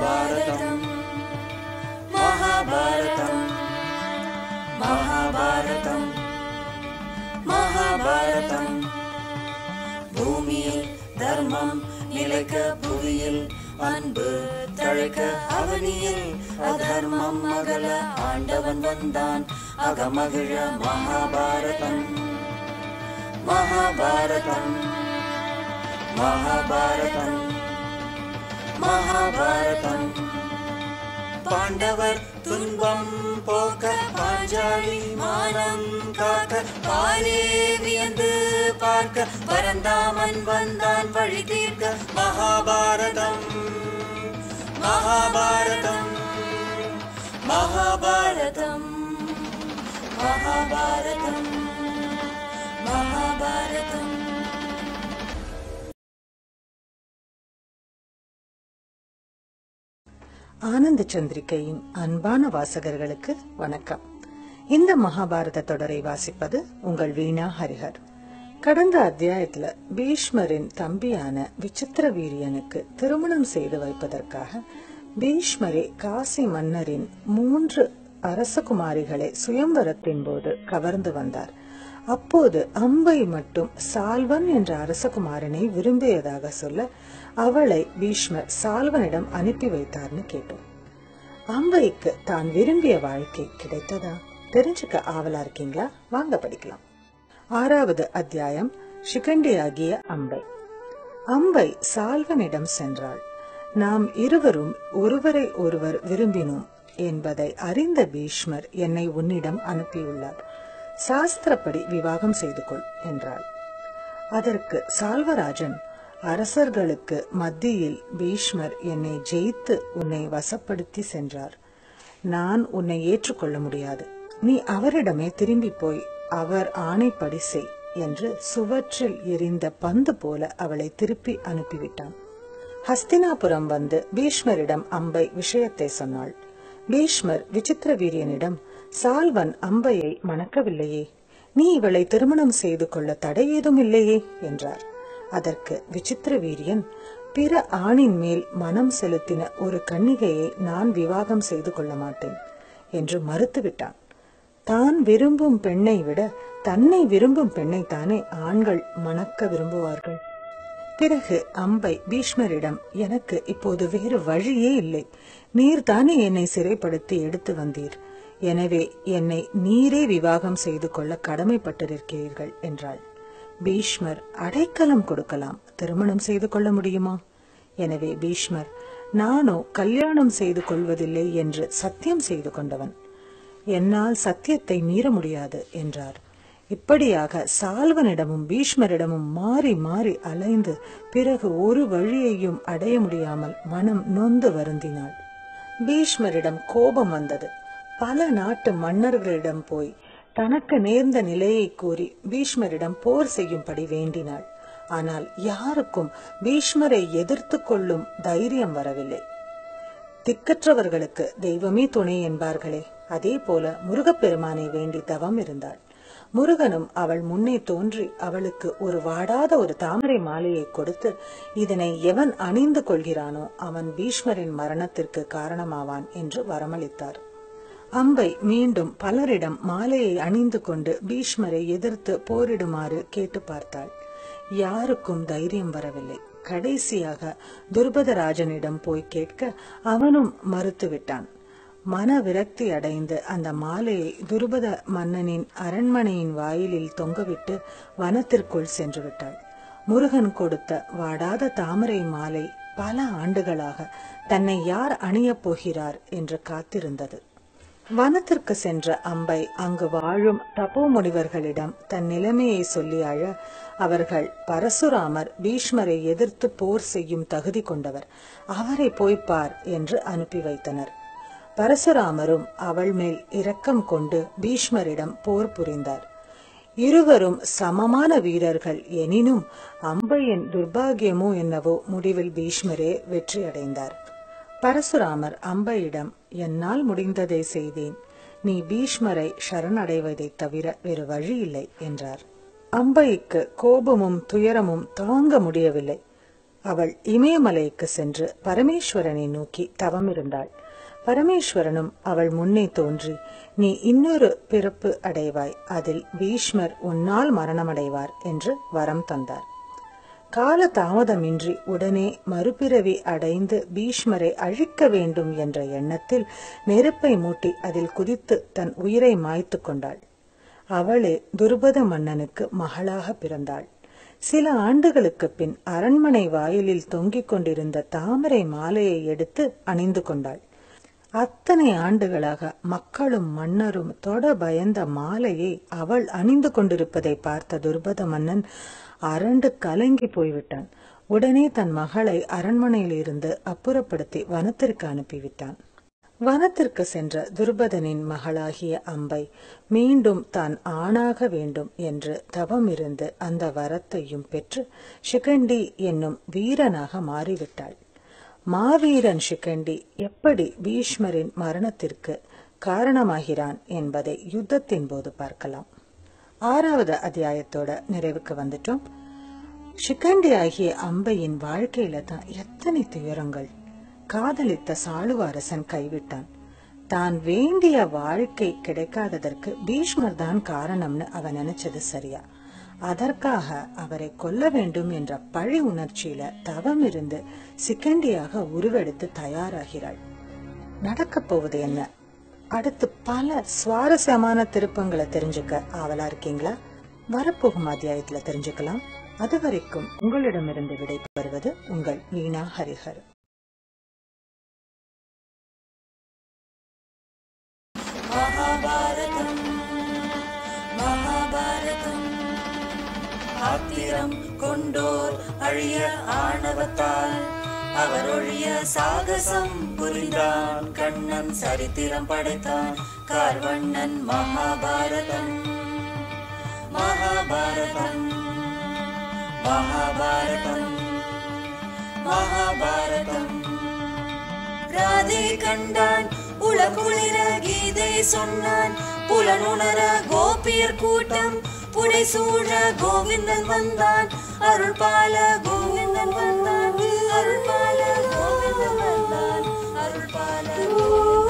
மகாபாரதம் மகாபாரதம் மகாபாரதம் மகாபாரதம் பூமியில் தர்மம் நிலைக்க புவியில் அன்பு தழைக்க அவனியில் அதர்மம் அகல ஆண்டவன் வந்தான் அகமகிழ மகாபாரதம் மகாபாரதம் மகாபாரதம் மகாபாரதம் பாண்டவர் துன்பம் போக்க பாஞ்சாலி மானம் காக்க பாரே வியந்து பார்க்க பரந்தாமன் வந்தான் வழி தீர்க்க மகாபாரதம் மகாபாரதம் மகாபாரதம் மகாபாரதம் மகாபாரதம் ஆனந்த சந்திரிகையின் அன்பான வாசகர்களுக்கு வணக்கம் இந்த மகாபாரத தொடரை வாசிப்பது உங்கள் வீணா ஹரிஹர் கடந்த அத்தியாயத்துல பீஷ்மரின் தம்பியான விசித்திர வீரியனுக்கு திருமணம் செய்து வைப்பதற்காக பீஷ்மரே காசி மன்னரின் மூன்று அரசகுமாரிகளை சுயம்வரத்தின் போது கவர்ந்து வந்தார் அப்போது அம்பை மட்டும் சால்வன் என்ற அரசகுமாரனை விரும்பியதாக சொல்ல அவளை பீஷ்மர் சால்வனிடம் அனுப்பி வைத்தார்னு கேட்டோம் அம்பைக்கு தான் விரும்பிய வாழ்க்கை கிடைத்ததா தெரிஞ்சுக்க ஆவலா இருக்கீங்களா வாங்க படிக்கலாம் ஆறாவது அத்தியாயம் சிகண்டியாகிய அம்பை அம்பை சால்வனிடம் சென்றாள் நாம் இருவரும் ஒருவரை ஒருவர் விரும்பினோம் என்பதை அறிந்த பீஷ்மர் என்னை உன்னிடம் அனுப்பியுள்ளார் சாஸ்திரப்படி விவாகம் செய்து கொள் என்றாள் அதற்கு சால்வராஜன் அரசர்களுக்கு மத்தியில் பீஷ்மர் என்னை ஜெயித்து உன்னை வசப்படுத்தி சென்றார் நான் உன்னை ஏற்றுக்கொள்ள முடியாது நீ அவரிடமே திரும்பி போய் அவர் ஆணைப்படி செய் என்று சுவற்றில் எரிந்த பந்து போல அவளை திருப்பி அனுப்பிவிட்டான் ஹஸ்தினாபுரம் வந்து பீஷ்மரிடம் அம்பை விஷயத்தை சொன்னாள் பீஷ்மர் விசித்திர வீரியனிடம் சால்வன் அம்பையை மணக்கவில்லையே நீ இவளை திருமணம் செய்து கொள்ள தடை ஏதும் இல்லையே என்றார் அதற்கு விசித்திர வீரியன் பிற ஆணின் மேல் மனம் செலுத்தின ஒரு கன்னிகையை நான் விவாகம் செய்து கொள்ள மாட்டேன் என்று மறுத்துவிட்டான் தான் விரும்பும் பெண்ணை விட தன்னை விரும்பும் பெண்ணை தானே ஆண்கள் மணக்க விரும்புவார்கள் பிறகு அம்பை பீஷ்மரிடம் எனக்கு இப்போது வேறு வழியே இல்லை நீர் தானே என்னை சிறைப்படுத்தி எடுத்து வந்தீர் எனவே என்னை நீரே விவாகம் செய்து கொள்ள கடமைப்பட்டிருக்கிறீர்கள் என்றாள் பீஷ்மர் அடைக்கலம் கொடுக்கலாம் திருமணம் செய்து கொள்ள முடியுமா எனவே பீஷ்மர் நானோ கல்யாணம் செய்து கொள்வதில்லை என்று சத்தியம் செய்து கொண்டவன் என்னால் சத்தியத்தை மீற முடியாது என்றார் இப்படியாக சால்வனிடமும் பீஷ்மரிடமும் மாறி மாறி அலைந்து பிறகு ஒரு வழியையும் அடைய முடியாமல் மனம் நொந்து வருந்தினாள் பீஷ்மரிடம் கோபம் வந்தது பல நாட்டு மன்னர்களிடம் போய் தனக்கு நேர்ந்த நிலையை கூறி பீஷ்மரிடம் போர் செய்யும்படி வேண்டினாள் ஆனால் யாருக்கும் பீஷ்மரை எதிர்த்து கொள்ளும் தைரியம் வரவில்லை திக்கற்றவர்களுக்கு தெய்வமே துணை என்பார்களே அதே போல முருகப்பெருமானை வேண்டி தவம் இருந்தாள் முருகனும் அவள் முன்னே தோன்றி அவளுக்கு ஒரு வாடாத ஒரு தாமரை மாலையை கொடுத்து இதனை எவன் அணிந்து கொள்கிறானோ அவன் பீஷ்மரின் மரணத்திற்கு காரணமாவான் என்று வரமளித்தார் அம்பை மீண்டும் பலரிடம் மாலையை அணிந்து கொண்டு பீஷ்மரை எதிர்த்து போரிடுமாறு கேட்டு பார்த்தாள் யாருக்கும் தைரியம் வரவில்லை கடைசியாக துர்பதராஜனிடம் போய் கேட்க அவனும் மறுத்துவிட்டான் மன விரக்தி அடைந்து அந்த மாலையை துருபத மன்னனின் அரண்மனையின் வாயிலில் தொங்கவிட்டு வனத்திற்குள் சென்று விட்டாள் முருகன் கொடுத்த வாடாத தாமரை மாலை பல ஆண்டுகளாக தன்னை யார் அணியப் போகிறார் என்று காத்திருந்தது வனத்திற்கு சென்ற அம்பை அங்கு வாழும் தபோ முனிவர்களிடம் தன் நிலைமையை சொல்லி அழ அவர்கள் பரசுராமர் பீஷ்மரை எதிர்த்து போர் செய்யும் தகுதி கொண்டவர் அவரை போய் பார் என்று அனுப்பி வைத்தனர் பரசுராமரும் அவள் மேல் இரக்கம் கொண்டு பீஷ்மரிடம் போர் புரிந்தார் இருவரும் சமமான வீரர்கள் எனினும் அம்பையின் துர்பாகியமோ என்னவோ முடிவில் பீஷ்மரே வெற்றி அடைந்தார் பரசுராமர் அம்பையிடம் என்னால் முடிந்ததை செய்தேன் நீ பீஷ்மரை சரணடைவதைத் தவிர வேறு வழி இல்லை என்றார் அம்பைக்கு கோபமும் துயரமும் தாங்க முடியவில்லை அவள் இமயமலைக்கு சென்று பரமேஸ்வரனை நோக்கி தவமிருந்தாள் பரமேஸ்வரனும் அவள் முன்னே தோன்றி நீ இன்னொரு பிறப்பு அடைவாய் அதில் பீஷ்மர் உன்னால் மரணமடைவார் என்று வரம் தந்தார் கால தாமதமின்றி உடனே மறுபிறவி அடைந்து பீஷ்மரை அழிக்க வேண்டும் என்ற எண்ணத்தில் நெருப்பை மூட்டி அதில் குதித்து தன் உயிரை மாய்த்து கொண்டாள் அவளே துருபத மன்னனுக்கு மகளாக பிறந்தாள் சில ஆண்டுகளுக்கு பின் அரண்மனை வாயிலில் தொங்கிக் கொண்டிருந்த தாமரை மாலையை எடுத்து அணிந்து கொண்டாள் அத்தனை ஆண்டுகளாக மக்களும் மன்னரும் தொட பயந்த மாலையை அவள் அணிந்து கொண்டிருப்பதை பார்த்த துர்பத மன்னன் அரண்டு கலங்கி போய்விட்டான் உடனே தன் மகளை அரண்மனையில் இருந்து அப்புறப்படுத்தி வனத்திற்கு அனுப்பிவிட்டான் வனத்திற்கு சென்ற துர்பதனின் மகளாகிய அம்பை மீண்டும் தான் ஆணாக வேண்டும் என்று தவமிருந்து அந்த வரத்தையும் பெற்று ஷிகண்டி என்னும் வீரனாக மாறிவிட்டாள் மாவீரன் ஷிகண்டி எப்படி பீஷ்மரின் மரணத்திற்கு காரணமாகிறான் என்பதை யுத்தத்தின் போது பார்க்கலாம் ஆறாவது அத்தியாயத்தோட நிறைவுக்கு வந்துட்டோம் ஷிகண்டி ஆகிய அம்பையின் வாழ்க்கையில தான் எத்தனை துயரங்கள் காதலித்த சாளுவாரசன் கைவிட்டான் தான் வேண்டிய வாழ்க்கை கிடைக்காததற்கு பீஷ்மர் தான் காரணம்னு அவன் நினைச்சது சரியா அதற்காக அவரை கொல்ல வேண்டும் என்ற பழி உணர்ச்சியில தவம் இருந்து சிக்கண்டியாக உருவெடுத்து தயாராகிறாள் நடக்கப் போவது என்ன அடுத்து பல சுவாரஸ்யமான திருப்பங்களை தெரிஞ்சுக்க ஆவலா இருக்கீங்களா வரப்போகும் அத்தியாயத்துல தெரிஞ்சுக்கலாம் அது வரைக்கும் உங்களிடமிருந்து விடைபெறுவது உங்கள் வீணா ஹரிஹர் மகாபாரதம் மகாபாரதம் ஆத்திரம் கொண்டோர் அழிய ஆணவத்தால் அவர் ஒழிய சாகசம் புரிந்தான் கண்ணன் சரித்திரம் படைத்தான் கார்வண்ணன் மகாபாரதம் மகாபாரதம் மகாபாரதம் மகாபாரதம் ராதே கண்டான் உளகுளிர கீதை சொன்னான் புலனுணர கோபியர் கூட்டம் புடை சூழ கோவிந்தன் வந்தான் அருள் பால கோவிந்தன் வந்தான் அருள் பால கோவிந்தன் வந்தான் அருள் பால கோவிந்தன்